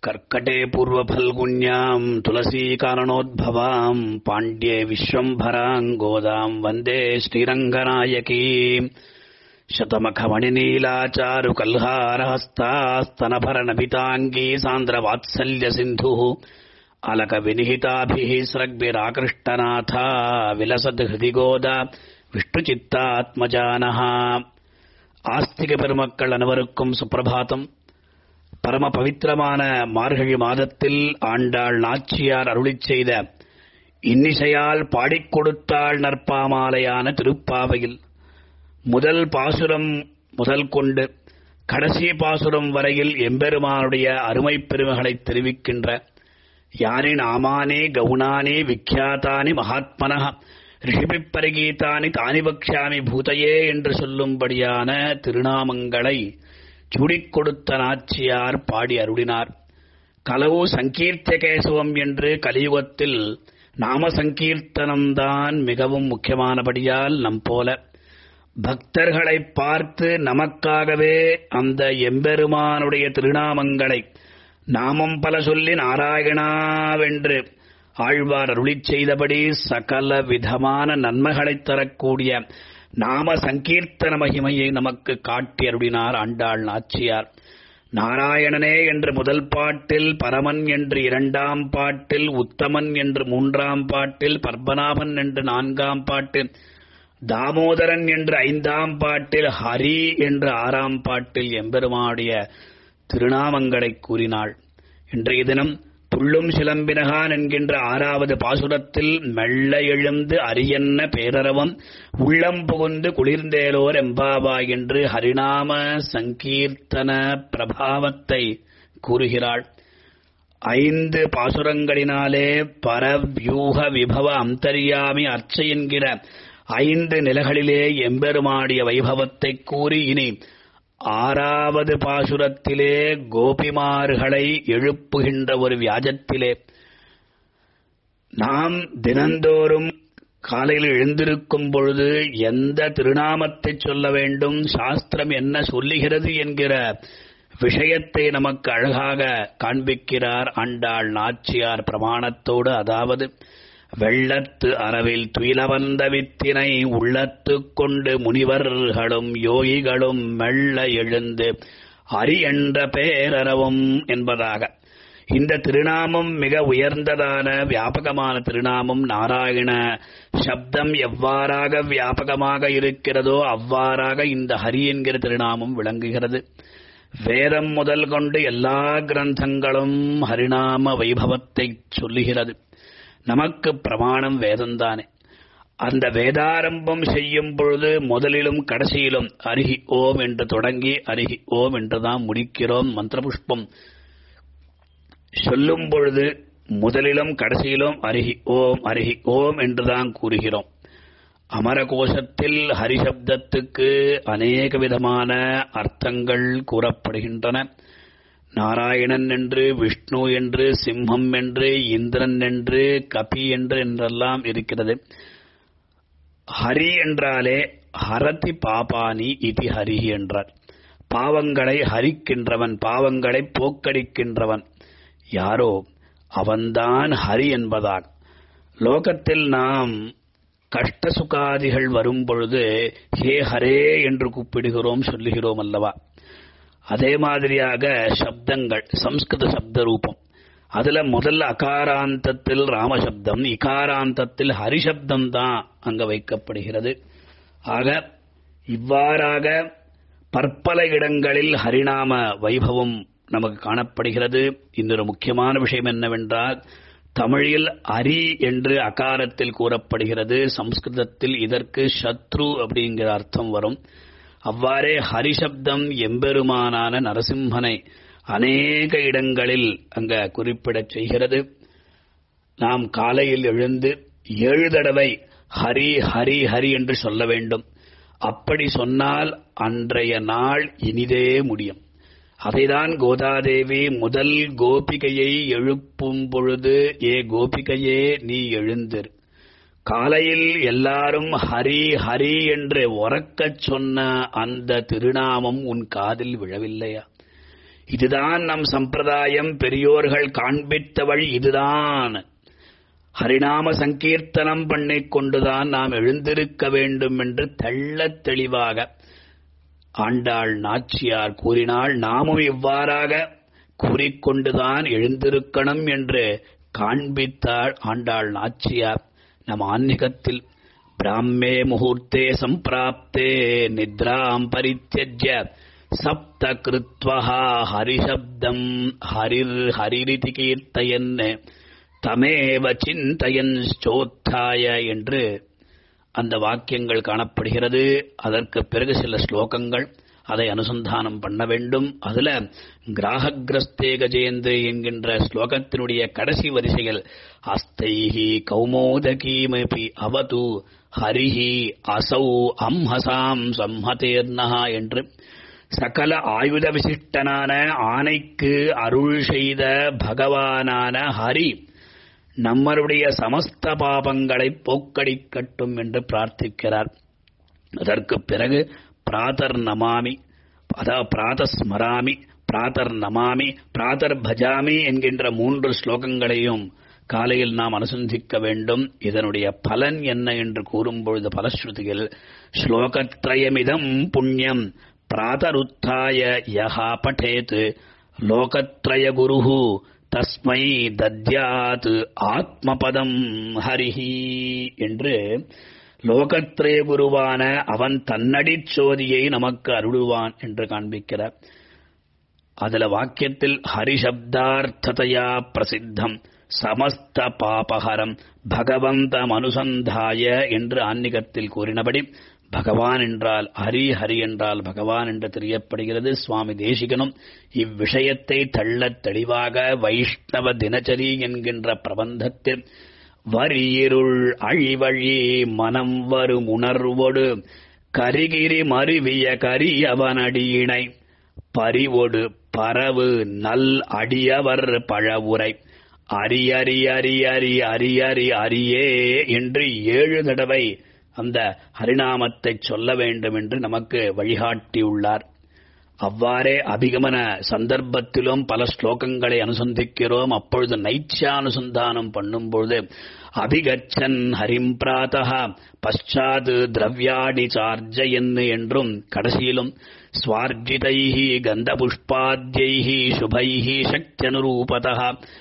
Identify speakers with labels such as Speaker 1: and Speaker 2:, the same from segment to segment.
Speaker 1: कर्कटे पूर्वफल्गुन्याम् तुलसीकारणोद्भवाम् पाण्ड्ये विश्वम्भराम् गोदाम् वन्दे श्रीरङ्गनायकीम् शतमखमणिनीलाचारुकल्हारहस्तास्तनभरनभिताङ्गी सान्द्रवात्सल्यसिन्धुः अलकविनिहिताभिः स्रग्भिराकृष्टनाथा विलसद् हृदि गोदा விஷ்ணுச்சித்தாத்மஜானஹ ஆஸ்திக பெருமக்கள் அனைவருக்கும் சுப்பிரபாதம் பரம பவித்திரமான மார்கழி மாதத்தில் ஆண்டாள் நாச்சியார் அருளிச் செய்த இன்னிசையால் பாடிக் கொடுத்தாள் நற்பாமாலையான திருப்பாவையில் முதல் பாசுரம் முதல் கொண்டு கடைசி பாசுரம் வரையில் எம்பெருமானுடைய அருமை பெருமைகளை தெரிவிக்கின்ற யானி நாமானே கவுனானே விக்யாத்தானி மகாத்மனः ரிஷிபிப் பரிகீதானி தானி பக்ஷாமி பூதையே என்று சொல்லும்படியான திருநாமங்களை சுடிக் கொடுத்த நாச்சியார் பாடி அருளினார் கலவு சங்கீர்த்த கேசவம் என்று கலியுகத்தில் நாம சங்கீர்த்தனம்தான் மிகவும் முக்கியமானபடியால் நம் போல பக்தர்களை பார்த்து நமக்காகவே அந்த எம்பெருமானுடைய திருநாமங்களை நாமம் பல சொல்லி நாராயணாவென்று ஆழ்வார் அருளிச் செய்தபடி சகல விதமான நன்மைகளைத் தரக்கூடிய நாம சங்கீர்த்தன மகிமையை நமக்கு காட்டி அருளினார் ஆண்டாள் நாச்சியார் நாராயணனே என்று முதல் பாட்டில் பரமன் என்று இரண்டாம் பாட்டில் உத்தமன் என்று மூன்றாம் பாட்டில் பத்மநாபன் என்று நான்காம் பாட்டில் தாமோதரன் என்று ஐந்தாம் பாட்டில் ஹரி என்று ஆறாம் பாட்டில் எம்பெருமானுடைய திருநாமங்களை கூறினாள் இன்றைய தினம் துள்ளும் சிலம்பினகான் என்கின்ற ஆறாவது பாசுரத்தில் மெல்ல எழுந்து அரியன்ன பேரரவம் உள்ளம் புகுந்து குளிர்ந்தேலோர் எம்பாவா என்று ஹரிநாம சங்கீர்த்தன பிரபாவத்தை கூறுகிறாள் ஐந்து பாசுரங்களினாலே பரவியூக விபவ அந்தரியாமி அர்ச்சை என்கிற ஐந்து நிலைகளிலே எம்பெருமாடிய வைபவத்தை கூறி இனி ஆறாவது பாசுரத்திலே கோபிமார்களை எழுப்புகின்ற ஒரு வியாஜத்திலே நாம் தினந்தோறும் காலையில் எழுந்திருக்கும் பொழுது எந்த திருநாமத்தை சொல்ல வேண்டும் சாஸ்திரம் என்ன சொல்லுகிறது என்கிற விஷயத்தை நமக்கு அழகாக காண்பிக்கிறார் ஆண்டாள் நாச்சியார் பிரமாணத்தோடு அதாவது வெள்ளத்து அறவில் துயில வந்த வித்தினை உள்ளத்து கொண்டு முனிவர்களும் யோகிகளும் மெல்ல எழுந்து அரி என்ற பேரறவும் என்பதாக இந்த திருநாமம் மிக உயர்ந்ததான வியாபகமான திருநாமம் நாராயண சப்தம் எவ்வாறாக வியாபகமாக இருக்கிறதோ அவ்வாறாக இந்த ஹரி என்கிற திருநாமம் விளங்குகிறது வேதம் முதல் கொண்டு எல்லா கிரந்தங்களும் ஹரிநாம வைபவத்தை சொல்லுகிறது நமக்கு பிரமாணம் வேதம்தானே அந்த வேதாரம்பம் செய்யும் பொழுது முதலிலும் கடைசியிலும் அருகி ஓம் என்று தொடங்கி அருகி ஓம் என்றுதான் முடிக்கிறோம் மந்திரபுஷ்பம் சொல்லும் பொழுது முதலிலும் கடைசியிலும் அருகி ஓம் அருகி ஓம் என்றுதான் கூறுகிறோம் அமரகோஷத்தில் ஹரிசப்தத்துக்கு அநேக விதமான அர்த்தங்கள் கூறப்படுகின்றன நாராயணன் என்று விஷ்ணு என்று சிம்மம் என்று இந்திரன் என்று கபி என்று என்றெல்லாம் இருக்கிறது ஹரி என்றாலே ஹரதி பாபானி இது ஹரி என்றார் பாவங்களை ஹரிக்கின்றவன் பாவங்களை போக்கடிக்கின்றவன் யாரோ அவன்தான் ஹரி என்பதாக லோகத்தில் நாம் கஷ்ட சுகாதிகள் வரும் பொழுது ஹே ஹரே என்று கூப்பிடுகிறோம் சொல்லுகிறோம் அல்லவா அதே மாதிரியாக சப்தங்கள் சம்ஸ்கிருத சப்த ரூபம் அதுல முதல்ல அகாராந்தத்தில் ராமசப்தம் இகாராந்தத்தில் ஹரிசப்தம் தான் அங்க வைக்கப்படுகிறது ஆக இவ்வாறாக பற்பல இடங்களில் ஹரிநாம வைபவம் நமக்கு காணப்படுகிறது இன்னொரு முக்கியமான விஷயம் என்னவென்றால் தமிழில் அரி என்று அகாரத்தில் கூறப்படுகிறது சம்ஸ்கிருதத்தில் இதற்கு சத்ரு அப்படிங்கிற அர்த்தம் வரும் அவ்வாறே ஹரிசப்தம் எம்பெருமானான நரசிம்மனை அநேக இடங்களில் அங்க குறிப்பிடச் செய்கிறது நாம் காலையில் எழுந்து ஏழு தடவை ஹரி ஹரி ஹரி என்று சொல்ல வேண்டும் அப்படி சொன்னால் அன்றைய நாள் இனிதே முடியும் அதைதான் கோதாதேவி முதல் கோபிகையை எழுப்பும் பொழுது ஏ கோபிகையே நீ எழுந்திரு காலையில் எல்லாரும் ஹரி ஹரி என்று உறக்கச் சொன்ன அந்த திருநாமம் உன் காதில் விழவில்லையா இதுதான் நம் சம்பிரதாயம் பெரியோர்கள் காண்பித்த வழி இதுதான் ஹரிநாம சங்கீர்த்தனம் பண்ணிக் கொண்டுதான் நாம் எழுந்திருக்க வேண்டும் என்று தெள்ளத் தெளிவாக ஆண்டாள் நாச்சியார் கூறினாள் நாமும் இவ்வாறாக கூறிக்கொண்டுதான் எழுந்திருக்கணும் என்று காண்பித்தாள் ஆண்டாள் நாச்சியார் நம் ஆன்மீகத்தில் பிராமே முகூர்த்தே சம்பிராப்தே நித்ராம் பரித்தியஜ்ய சப்த கிருத்வா ஹரிசப்தம் ஹரிர் ஹரிரிதி கீர்த்தயன் தமேவ சிந்தயன் ஸ்தோத்தாய என்று அந்த வாக்கியங்கள் காணப்படுகிறது அதற்கு பிறகு சில ஸ்லோகங்கள் அதை அனுசந்தானம் பண்ண வேண்டும் அதுல கிராககிரஸ்தே கஜேந்து என்கின்ற ஸ்லோகத்தினுடைய கடைசி வரிசையில் அஸ்தைஹி கௌமோதகீமபி அவது ஹரிஹி அசௌ அம்ஹசாம் சம்ஹதேர்னஹா என்று சகல ஆயுத விசிஷ்டனான ஆணைக்கு அருள் செய்த பகவானான ஹரி நம்மளுடைய சமஸ்த பாபங்களை போக்கடிக்கட்டும் என்று பிரார்த்திக்கிறார் அதற்கு பிறகு பிராதர் நமாமி அதாவது பிராதஸ்மராமி பிராதர் நமாமி பிராதர் பஜாமி என்கின்ற மூன்று ஸ்லோகங்களையும் காலையில் நாம் அனுசந்திக்க வேண்டும் இதனுடைய பலன் என்ன என்று கூறும்பொழுது பலஸ்ருதியில் ஸ்லோகத்ரயமிதம் புண்ணியம் பிராதருத்தாய யஹா பட்டேத் லோகத்ரய குருஹு தஸ்மை தத்யாத் ஆத்மபதம் ஹரிஹி என்று லோகத்ரய குருவான அவன் தன்னடிச் சோதியை நமக்கு அருளுவான் என்று காண்பிக்கிறார் அதுல வாக்கியத்தில் ஹரிசப்தார்த்ததையா பிரசித்தம் சமஸ்த பாபஹரம் பகவந்தம் அனுசந்தாய என்று ஆன்மீகத்தில் கூறினபடி பகவான் என்றால் ஹரி ஹரி என்றால் பகவான் என்று தெரியப்படுகிறது சுவாமி தேசிகனும் இவ்விஷயத்தை தள்ளத் தெளிவாக வைஷ்ணவ தினச்சரி என்கின்ற பிரபந்தத்தில் வரியிருள் அழிவழி மனம் வரும் உணர்வொடு கரிகிரி மருவிய கரியவனடியினை பரிவொடு பரவு நல் அடியவர் பழவுரை அரியரி அரியரி அரியரி அரியே என்று ஏழு தடவை அந்த ஹரிநாமத்தை சொல்ல வேண்டும் என்று நமக்கு வழிகாட்டியுள்ளார் அவ்வாறே அபிகமன சந்தர்ப்பத்திலும் பல ஸ்லோகங்களை அனுசந்திக்கிறோம் அப்பொழுது நைச்சானுசந்தானம் பண்ணும்பொழுது அபிகச்சன் ஹரிம் பிராத்தா பஷாத் திரவியாணி சார்ஜயன் என்றும் கடைசியிலும் ஸ்வார்ஜிதைஹி கந்தபுஷ்பாத்யைஹி சுபைஹி சக்தியனுரூபதா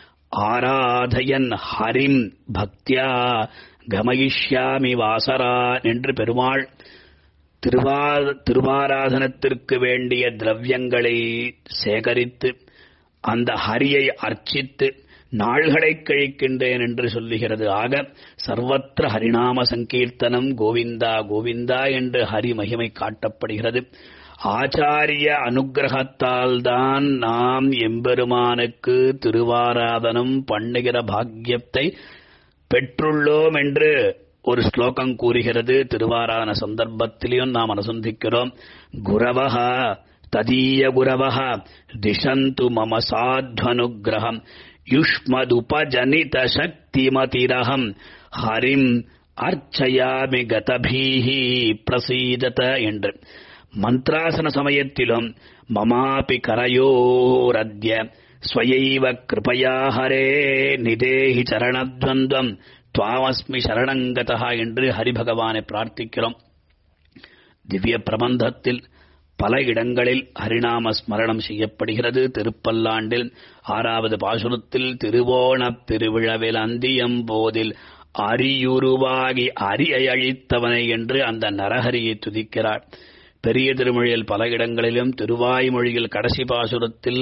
Speaker 1: ஆராதயன் ஹரிம் பக்தியா கமயிஷ்யாமி வாசரா என்று பெருமாள் திருவா திருவாராதனத்திற்கு வேண்டிய திரவியங்களை சேகரித்து அந்த ஹரியை அர்ச்சித்து நாள்களை கழிக்கின்றேன் என்று சொல்லுகிறது ஆக சர்வத்திர ஹரிநாம சங்கீர்த்தனம் கோவிந்தா கோவிந்தா என்று ஹரி மகிமை காட்டப்படுகிறது ஆச்சாரிய அனுகிரகத்தால் தான் நாம் எம்பெருமானுக்கு திருவாராதனம் பண்ணுகிற பாக்கியத்தை பெற்றுள்ளோம் என்று ஒரு ஸ்லோகம் கூறுகிறது திருவாரான சந்தர்ப்பத்திலையும் நாம் அனுசந்திக்கிறோம் குரவஹ ததீய குரவஹ திசந்து மம சாத்வனுகிரகம் யுஷ்மதுபஜனித சக்திமதிரகம் ஹரிம் அர்ச்சயாமி கதபீஹி பிரசீதத என்று மந்த்ராசன சமயத்திலும் மமாபி கரையோரத்ய ஸ்வயைவ கிருபயா ஹரே நிதேஹி சரணத்வந்தம் துவாமஸ்மி சரணங்கதா என்று ஹரிபகவானை பிரார்த்திக்கிறோம் திவ்ய பிரபந்தத்தில் பல இடங்களில் ஹரிநாம ஸ்மரணம் செய்யப்படுகிறது திருப்பல்லாண்டில் ஆறாவது பாசுரத்தில் திருவோணப் திருவிழவில் அந்தியம் போதில் அரியுருவாகி அரியை அழித்தவனை என்று அந்த நரஹரியை துதிக்கிறார் பெரிய திருமொழியில் பல இடங்களிலும் திருவாய்மொழியில் கடைசி பாசுரத்தில்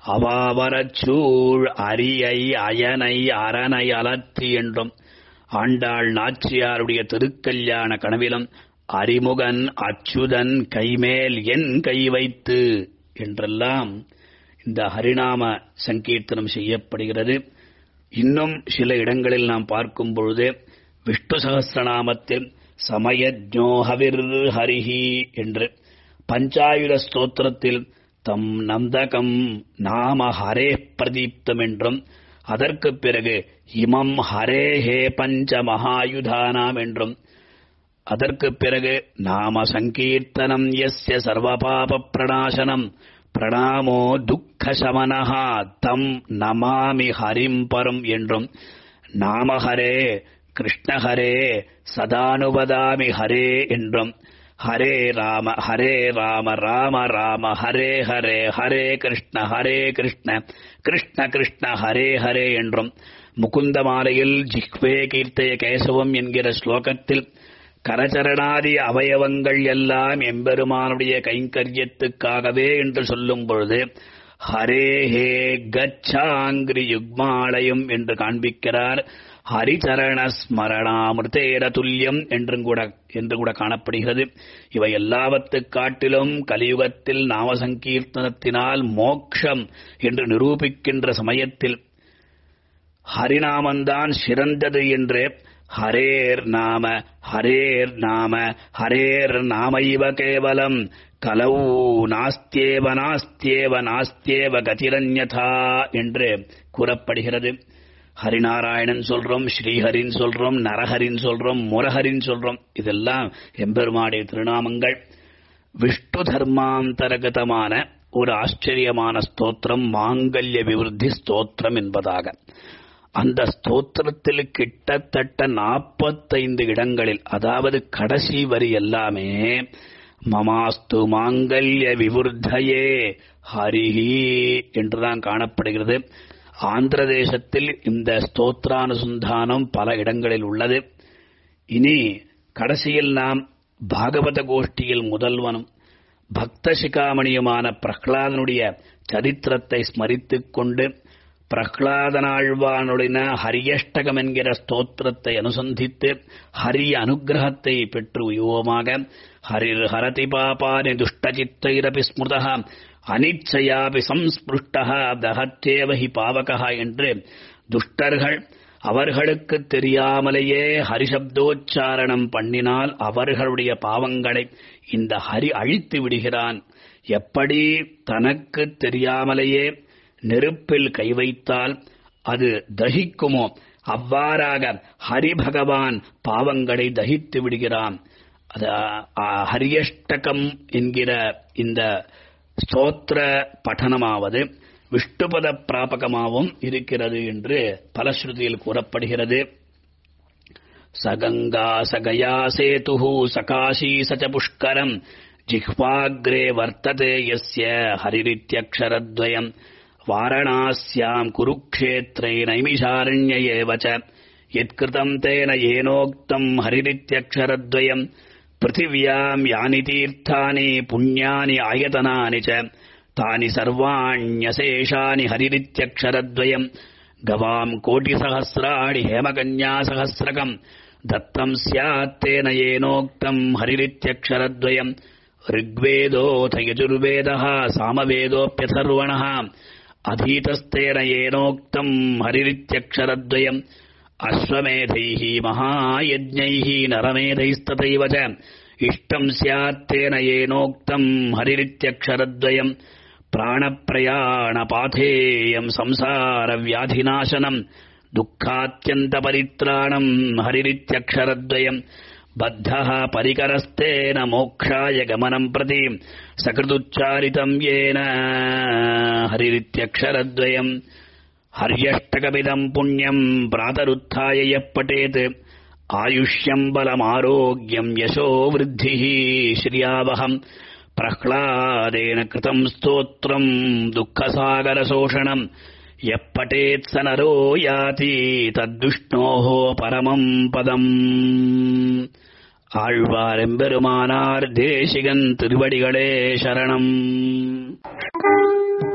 Speaker 1: அவாவரச்சூழ் அரியை அயனை அரணை அலற்றி என்றும் ஆண்டாள் நாச்சியாருடைய திருக்கல்யாண கனவிலும் அறிமுகன் அச்சுதன் கைமேல் என் கை வைத்து என்றெல்லாம் இந்த ஹரிநாம சங்கீர்த்தனம் செய்யப்படுகிறது இன்னும் சில இடங்களில் நாம் பார்க்கும் பொழுது விஷ்ணு சகசிரநாமத்தில் சமயஜோஹவிர் ஹரிஹி என்று பஞ்சாயுத ஸ்தோத்திரத்தில் தம் நந்தகம் நாம ஹரே பிரதீப்தம் என்றும் அதற்கு பிறகு இமம் ஹரே ஹே பஞ்ச மகாயுதானாம் என்றும் அதற்கு பிறகு நாம சங்கீர்த்தனம் எஸ்ய சர்வபாப பிரணாசனம் பிரணாமோ துக்கசமனஹா தம் நமாமி ஹரிம் பரம் என்றும் நாமஹரே கிருஷ்ணஹரே சதானுபதாமி ஹரே என்றும் ஹரே ராம ஹரே ராம ராம ராம ஹரே ஹரே ஹரே கிருஷ்ண ஹரே கிருஷ்ண கிருஷ்ண கிருஷ்ண ஹரே ஹரே என்றும் முகுந்த மாலையில் ஜிஹ்வே கீர்த்தய கேசவம் என்கிற ஸ்லோகத்தில் கரச்சரணாதி அவயவங்கள் எல்லாம் எம்பெருமானுடைய கைங்கரியத்துக்காகவே என்று சொல்லும் பொழுது ஹரே ஹே கச்சாங்கிரி யுக்மாலயம் என்று காண்பிக்கிறார் ஹரிச்சரண ஸ்மரணாமிருதேர துல்லியம் என்றும் கூட என்று கூட காணப்படுகிறது இவை எல்லாவற்றுக் காட்டிலும் கலியுகத்தில் நாம சங்கீர்த்தனத்தினால் மோக்ஷம் என்று நிரூபிக்கின்ற சமயத்தில் ஹரிநாமந்தான் சிறந்தது என்று ஹரேர் நாம ஹரேர் நாம ஹரேர் நாமைவ கேவலம் கலவு நாஸ்தியேவ நாஸ்தியேவ நாஸ்தியேவ கதிரன்யதா என்று கூறப்படுகிறது ஹரிநாராயணன் சொல்றோம் ஸ்ரீஹரின் சொல்றோம் நரஹரின் சொல்றோம் முரஹரின் சொல்றோம் இதெல்லாம் எம்பெருமாடைய திருநாமங்கள் விஷ்ணு தர்மாந்தரகதமான ஒரு ஆச்சரியமான ஸ்தோத்திரம் மாங்கல்ய விவருத்தி ஸ்தோத்திரம் என்பதாக அந்த ஸ்தோத்திரத்தில் கிட்டத்தட்ட நாற்பத்தைந்து இடங்களில் அதாவது கடைசி வரி எல்லாமே மமாஸ்து மாங்கல்ய விவருத்தையே ஹரிஹி என்றுதான் காணப்படுகிறது ஆந்திர தேசத்தில் இந்த ஸ்தோத்ரானுசந்தானம் பல இடங்களில் உள்ளது இனி கடைசியில் நாம் பாகவத கோஷ்டியில் முதல்வனும் பக்த சிகாமணியுமான பிரஹ்லாதனுடைய சரித்திரத்தை ஸ்மரித்துக் கொண்டு பிரஹ்லாதனாழ்வானுடைய ஹரியஷ்டகம் என்கிற ஸ்தோத்திரத்தை அனுசந்தித்து ஹரிய அனுகிரகத்தை பெற்று உயோமாக ஹரிர் ஹரதி பாபானி துஷ்டசித்தைரபி ஸ்மிருதா அனிச்சயாபி சம்ஸ்பிருஷ்டா தகத்தேவ ஹி பாவகா என்று துஷ்டர்கள் அவர்களுக்கு தெரியாமலேயே ஹரிசப்தோச்சாரணம் பண்ணினால் அவர்களுடைய பாவங்களை இந்த ஹரி அழித்து விடுகிறான் எப்படி தனக்கு தெரியாமலேயே நெருப்பில் கை வைத்தால் அது தகிக்குமோ அவ்வாறாக ஹரி பகவான் பாவங்களை தகித்து விடுகிறான் அது ஹரியஷ்டகம் என்கிற இந்த ஸ்தோத்திர பఠனமாவது விஷ்ணுபத பிராபகமாகவும் இருக்கிறது என்று பலஸ்ருதியில் கூறப்படுகிறது சகங்கா சகயா சேது சகாஷி சச்ச புஷ்கரம் ஜிஹ்வாக்ரே வர்த்ததே யஸ்ய ஹரிரித்யக்ஷரத்வயம் வாரணாஸ்யாம் குருக்ஷேத்ரை நைமிஷாரண்ய ஏவ ச யத்கிருதம் தேன ஏனோக்தம் ஹரிரித்யக்ஷரத்வயம் பிருथिव्याम् यानि तीर्थानि पुण्यानि आयतनानि च तानि सर्वाण्यशेषानि हरिरित्यक्षरद्वयम् गवाम् कोटिसहस्राणि हेमकन्यासहस्रकम् दत्तम् स्यात्तेन येनोक्तम् हरिरित्यक्षरद्वयम् ऋग्वेदोऽथ यजुर्वेदः सामवेदोऽप्यथर्वणः अधीतस्तेन येनोक्तम् हरिरित्यक्षरद्वयम् अश्वमेधैः महायज्ञैः नरमेधैस्तथैव च इष्टम् स्यात्तेन येनोक्तम् हरिरित्यक्षरद्वयम् प्राणप्रयाणपाथेयम् संसारव्याधिनाशनम् दुःखात्यन्तपरित्राणम् हरिरित्यक्षरद्वयम् बद्धः परिकरस्तेन मोक्षाय गमनम् प्रति सकृदुच्चारितम् येन हरिरित्यक्षरद्वयम् हर्यष्टकमिदम् पुण्यम् प्रातरुत्थाय यः पठेत् आयुष्यम् बलमारोग्यम् यशो वृद्धिः श्रियावहम् प्रह्लादेन कृतम् स्तोत्रम् दुःखसागरशोषणम् यः पठेत् स नरो याति तद्विष्णोः परमम् பதம் ஆழ்வாரெம்பெருமானார் தேசிகன் திருவடிகளே சரணம்